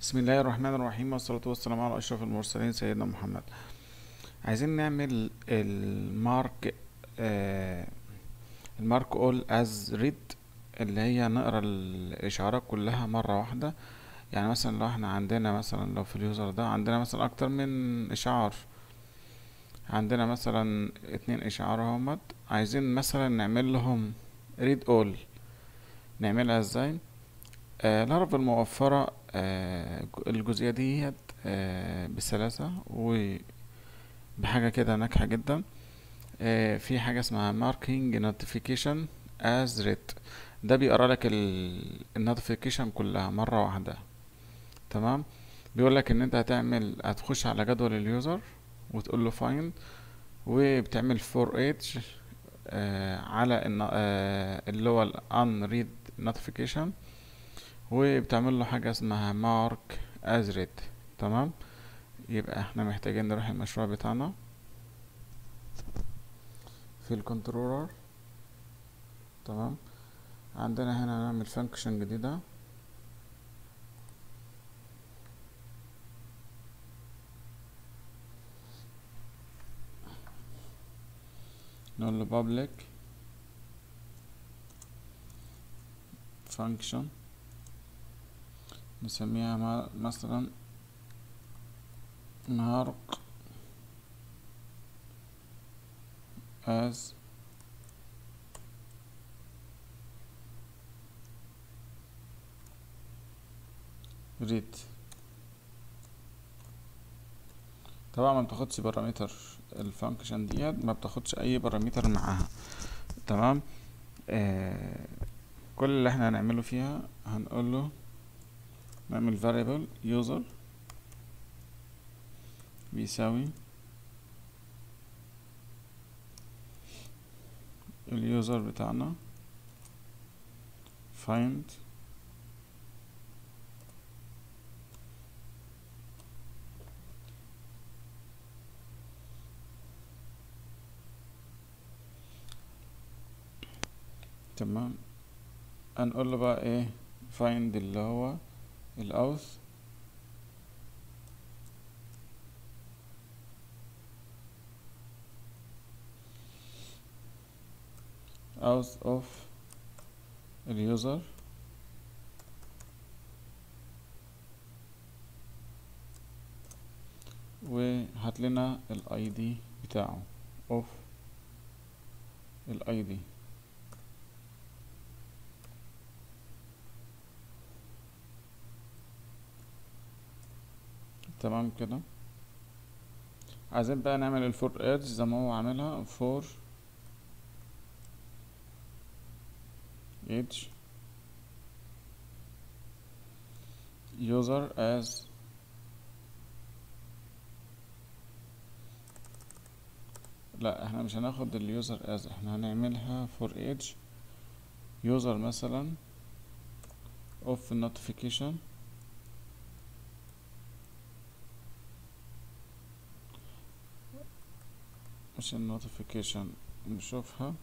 بسم الله الرحمن الرحيم والصلاة والسلام على أشرف المرسلين سيدنا محمد عايزين نعمل المارك آه المارك اول از ريد اللي هي نقرا الإشعارات كلها مرة واحدة يعني مثلا لو احنا عندنا مثلا لو في اليوزر ده عندنا مثلا أكتر من إشعار عندنا مثلا اتنين إشعار اهمت عايزين مثلا نعمل لهم ريد اول نعملها ازاي آه الهرب الموفرة آه الجزئية ديت آه بسلاسة وبحاجة كده ناجحة جدا آه في حاجة اسمها marking notification as read ده بيقرا لك النوتيفيكيشن كلها مرة واحدة تمام بيقول لك ان انت هتعمل هتخش على جدول اليوزر وتقول له find وبتعمل for each آه على الن- آه اللي هو ال unread notification وبتعمل له حاجة اسمها مارك از ريد تمام يبقى احنا محتاجين نروح المشروع بتاعنا في الكنترولر تمام عندنا هنا نعمل فانكشن جديدة نقول له public function نسميها ما- مثلا مارك as read طبعا ما بتاخدش بارامتر الفانكشن ديت ما بتاخدش اي بارامتر معاها تمام آه كل اللي احنا هنعمله فيها هنقول له نعمل variable user بيساوي اليوزر بتاعنا find تمام هنقول له بقى ايه find اللي هو الاوث اوث اوف اليوزر وهات لنا الاي دي بتاعه اوف الاي دي تمام كده عايزين بقى نعمل الفور ايدج زي ما هو عاملها فور each user as لا احنا مش هناخد اليوزر as احنا هنعملها for each user مثلا of notification مش النوتيفيكيشن نشوفها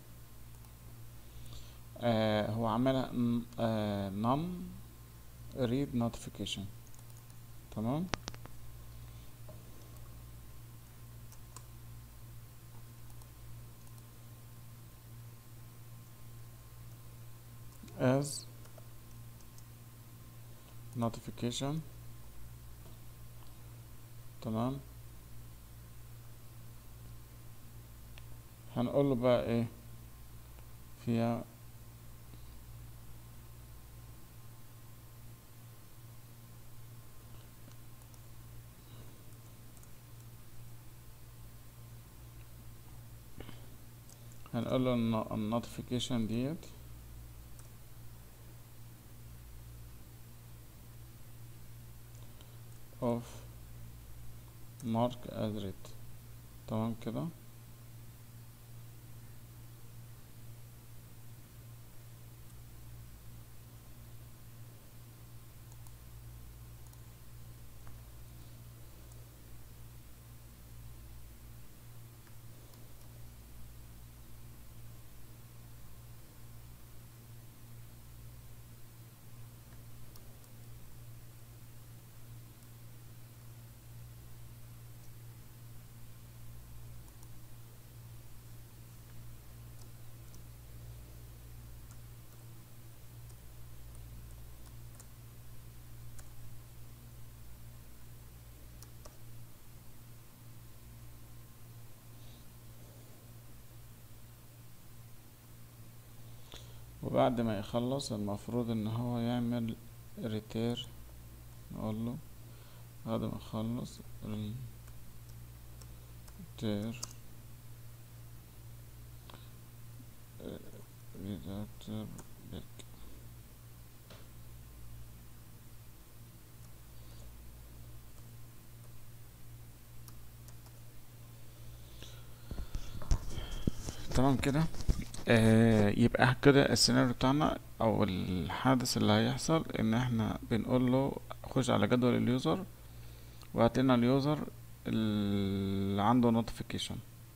آه هو عاملها ن- آه none read notification تمام as notification تمام هنقول له بقى ايه فيها هنقول له النوتيفيكيشن ديت of mark as read تمام كده وبعد ما يخلص المفروض ان هو يعمل ريتير نقول له بعد ما يخلص ريتير ريداتر بيك تمام كده آه يبقى كده السيناريو بتاعنا او الحادث اللي هيحصل ان احنا بنقول له خش على جدول اليوزر وهات لنا اليوزر اللي عنده نوتيفيكيشن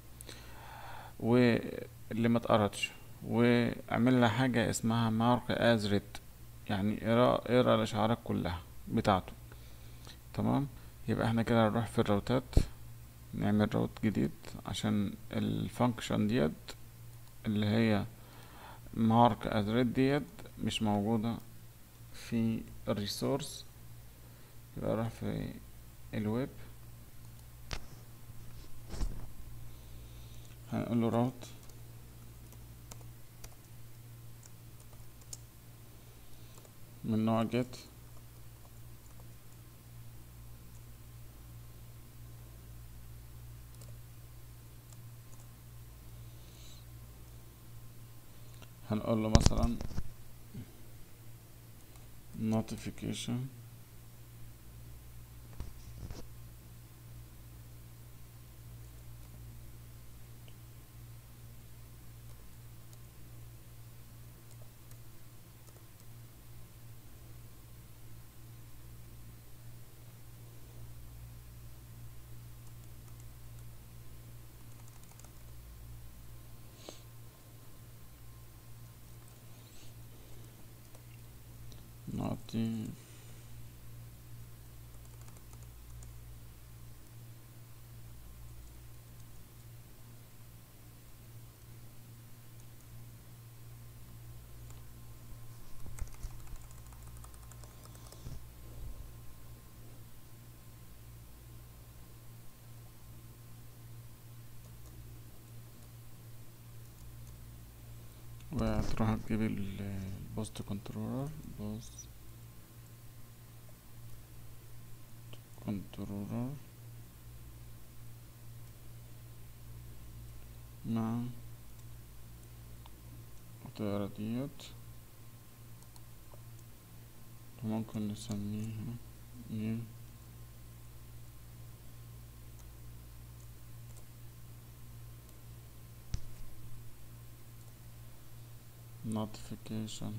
واللي ما اتقرتش واعمل لها حاجة اسمها مارك از ريد يعني اقرا اقرا الاشعارات كلها بتاعته تمام يبقى احنا كده هنروح في الراوتات نعمل راوت جديد عشان الفانكشن ديت اللي هي مارك از ريد ديت مش موجودة في الريسورس يبقى اروح في الويب هنقول له راوت من نوع جيت هنقول له مثلا notification نعطي وتروح تجيب البوست كنترولر بوست كنترولر مع الطيارة ديت ممكن نسميها نيم notification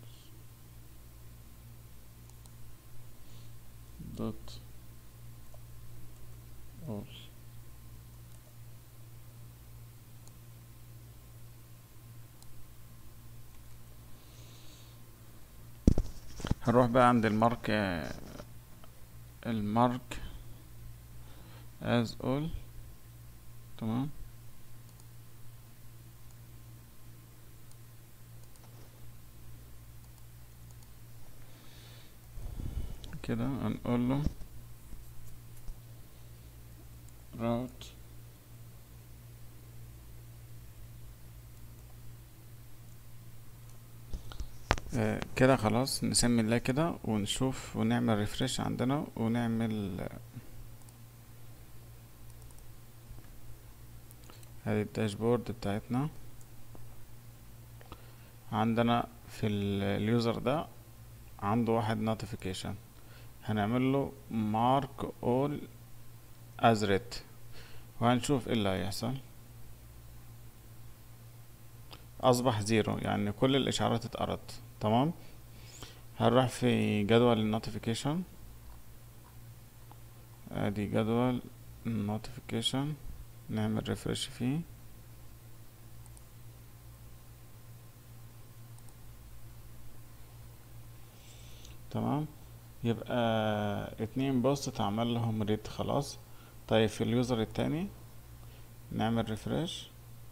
dot all هنروح بقى عند المارك المارك as all تمام كده هنقول له route آه كده خلاص نسمي الله كده ونشوف ونعمل ريفرش عندنا ونعمل هذه الداشبورد بتاعتنا عندنا في اليوزر ده عنده واحد نوتيفيكيشن هنعمل له مارك اول از ريد وهنشوف ايه اللي هيحصل اصبح زيرو يعني كل الاشعارات اتقرت تمام هنروح في جدول النوتيفيكيشن ادي جدول النوتيفيكيشن نعمل ريفرش فيه تمام يبقى اتنين بوست اتعمل لهم ريد خلاص طيب في اليوزر التاني نعمل ريفرش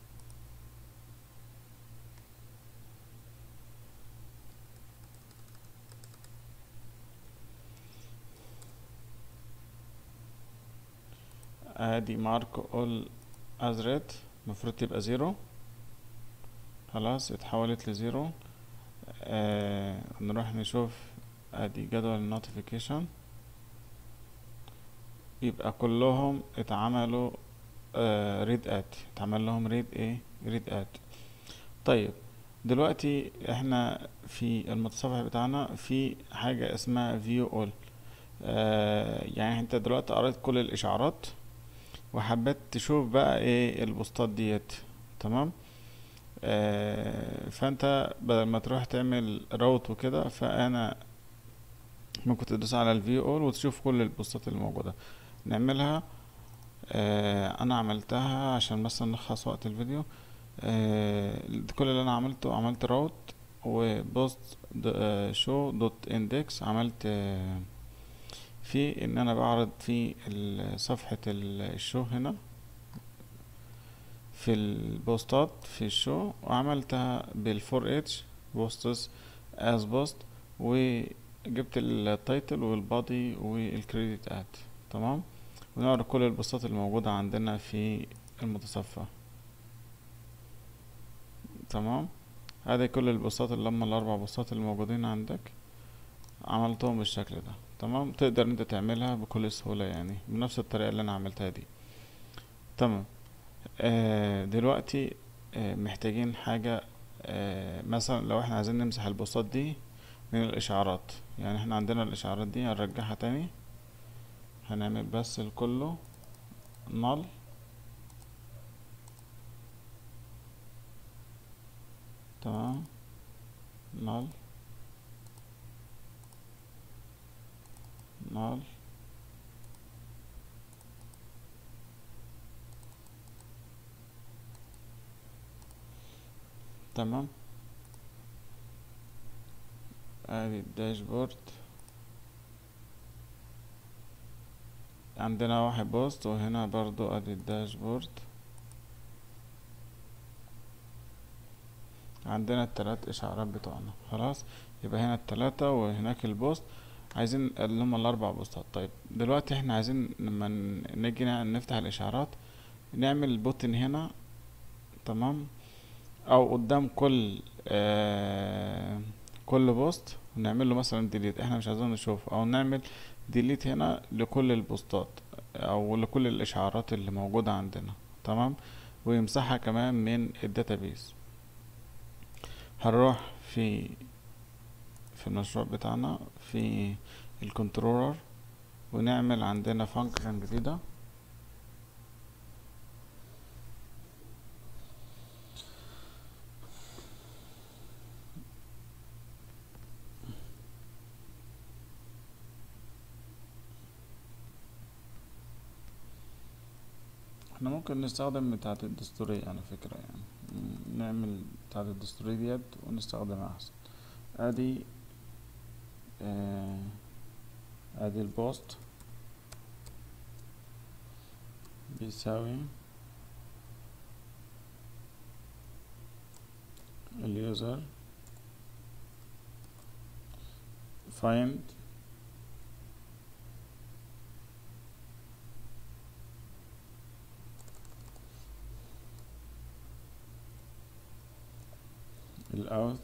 ادي مارك اول از ريد المفروض تبقى زيرو خلاص اتحولت لزيرو آه نروح نشوف ادي جدول النوتيفيكيشن يبقى كلهم اتعملوا آه ريد ات اتعمل لهم ريد ايه ريد ات طيب دلوقتي احنا في المتصفح بتاعنا في حاجة اسمها فيو اول آه يعني انت دلوقتي قريت كل الاشعارات وحبيت تشوف بقى ايه البوستات ديت تمام آه فانت بدل ما تروح تعمل راوت وكده فانا ممكن تدوس على الفيو اول وتشوف كل البوستات اللي موجودة نعملها آه انا عملتها عشان بس نلخص وقت الفيديو آه كل اللي انا عملته عملت راوت وبوست شو دوت اندكس عملت آه في ان انا بعرض في صفحة الشو هنا في البوستات في الشو وعملتها بالفور اتش بوستس از بوست وجبت التايتل والبادي والكريدت اد تمام ونعرض كل البوستات الموجودة عندنا في المتصفح تمام هذه كل البوستات اللي هم الاربع بوستات الموجودين عندك عملتهم بالشكل ده تمام تقدر انت تعملها بكل سهولة يعني بنفس الطريقة اللي انا عملتها دي تمام آه دلوقتي آه محتاجين حاجة آه مثلا لو احنا عايزين نمسح البوستات دي من الاشعارات يعني احنا عندنا الاشعارات دي هنرجعها تاني هنعمل بس الكله نل تمام نل نل تمام ادي الداشبورد عندنا واحد بوست وهنا برضو ادي الداشبورد عندنا التلات اشعارات بتوعنا خلاص يبقى هنا التلاتة وهناك البوست عايزين اللي هما الاربع بوستات طيب دلوقتي احنا عايزين لما نيجي نفتح الاشعارات نعمل بوتن هنا تمام او قدام كل آه كل بوست ونعمل له مثلا ديليت احنا مش عايزين نشوف او نعمل ديليت هنا لكل البوستات او لكل الاشعارات اللي موجودة عندنا تمام ويمسحها كمان من الداتابيز هنروح في في المشروع بتاعنا في الكنترولر ونعمل عندنا فانكشن جديدة احنا ممكن نستخدم بتاعة الدستورية على فكرة يعني نعمل بتاعة الدستورية ديت ونستخدمها احسن ادي آه ادي البوست بيساوي اليوزر find الاوت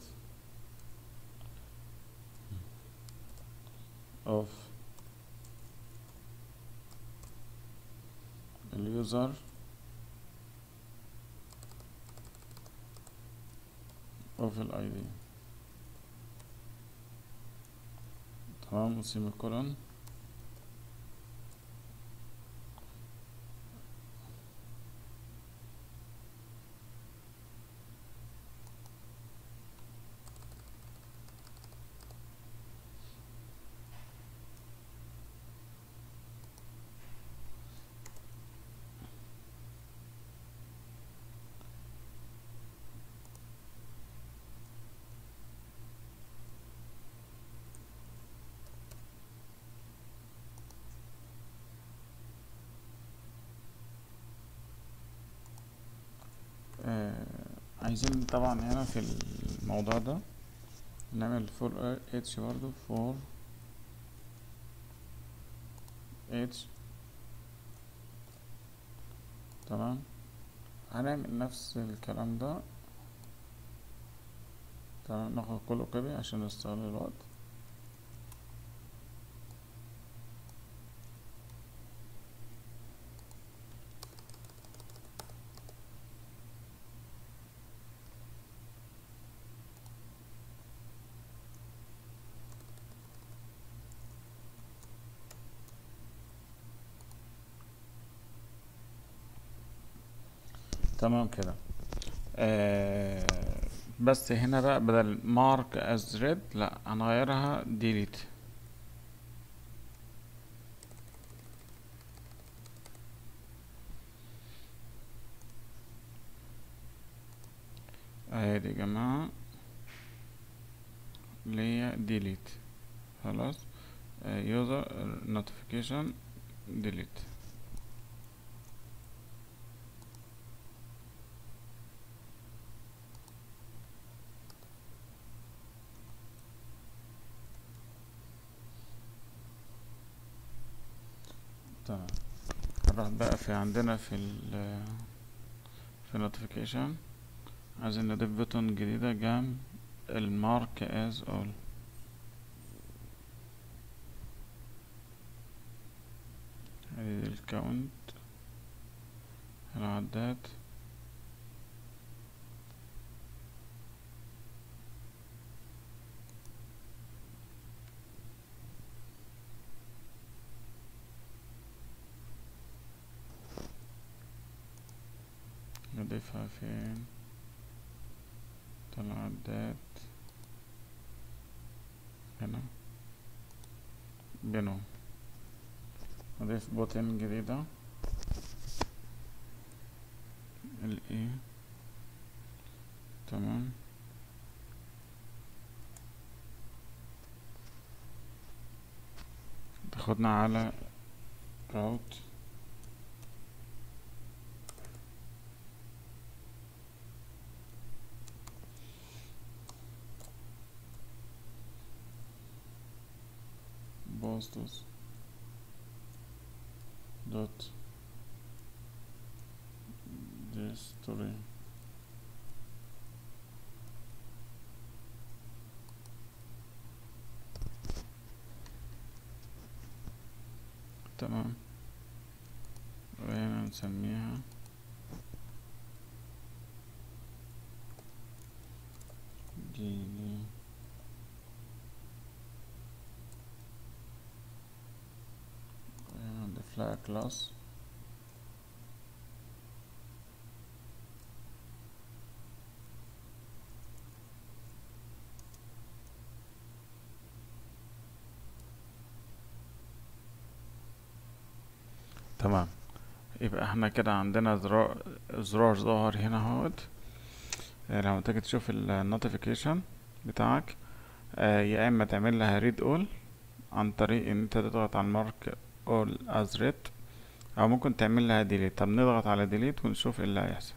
of اليوزر of الاي دي تمام وسيمي كولون آه عايزين طبعا هنا في الموضوع ده نعمل فور اتش برضو فور اتش تمام هنعمل نفس الكلام ده تمام ناخد كله كوبي عشان نستغل الوقت تمام كده آه بس هنا بقى بدل مارك از ريد لا هنغيرها ديليت ادي يا جماعة اللي هي ديليت خلاص يوزر نوتيفيكيشن ديليت تمام هنروح بقى في عندنا في ال في notification عايزين نضيف بوتون جديدة جنب المارك as all ادي الكاونت العداد نضيفها فين العداد هنا بينهم نضيف بوتن جديدة الاي تمام تاخدنا على راوت posts dot history تمام وهنا نسميها دي نضيف لها كلاس تمام يبقى احنا كده عندنا زرار زرار ظاهر هنا اهوت آه، لما تيجي تشوف النوتيفيكيشن بتاعك آه، يا اما تعمل لها ريد اول عن طريق ان انت تضغط على المارك اول از ريد او ممكن تعمل لها ديليت طب نضغط على ديليت ونشوف ايه اللي هيحصل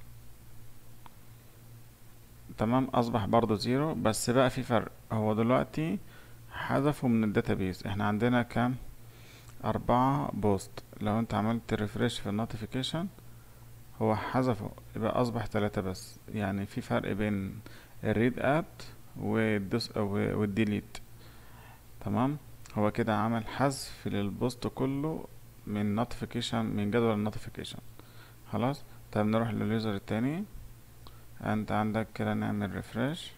تمام اصبح برضو زيرو بس بقى في فرق هو دلوقتي حذفه من الداتابيز احنا عندنا كام أربعة بوست لو انت عملت ريفريش في النوتيفيكيشن هو حذفه يبقى أصبح تلاتة بس يعني في فرق بين الريد ات والدس والديليت تمام هو كده عمل حذف للبوست كله من نوتيفيكيشن من جدول النوتيفيكيشن خلاص طب نروح لليوزر التاني انت عندك كده نعمل ريفريش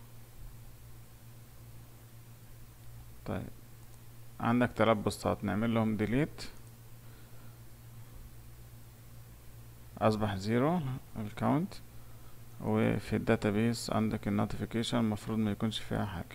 طيب عندك تلات بوستات نعمل لهم ديليت اصبح زيرو الكاونت وفي الداتابيس عندك النوتيفيكيشن المفروض ما يكونش فيها حاجه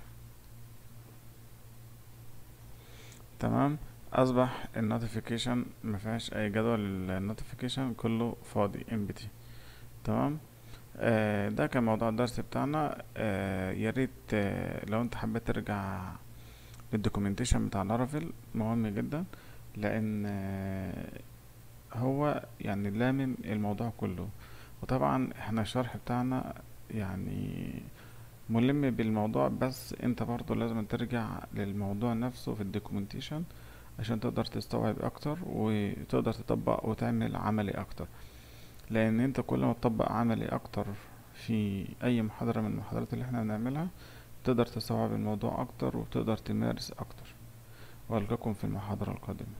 تمام اصبح النوتيفيكيشن ما فيهاش اي جدول النوتيفيكيشن كله فاضي امبتي تمام آه ده كان موضوع الدرس بتاعنا آه يا ريت آه لو انت حبيت ترجع للدوكيومنتيشن بتاع لارافيل مهم جدا لان آه هو يعني لامم الموضوع كله وطبعا احنا الشرح بتاعنا يعني ملم بالموضوع بس انت برضو لازم ترجع للموضوع نفسه في الدوكيومنتيشن عشان تقدر تستوعب اكتر وتقدر تطبق وتعمل عملي اكتر لان انت كل ما تطبق عملي اكتر في اي محاضرة من المحاضرات اللي احنا بنعملها تقدر تستوعب الموضوع اكتر وتقدر تمارس اكتر والقاكم في المحاضرة القادمة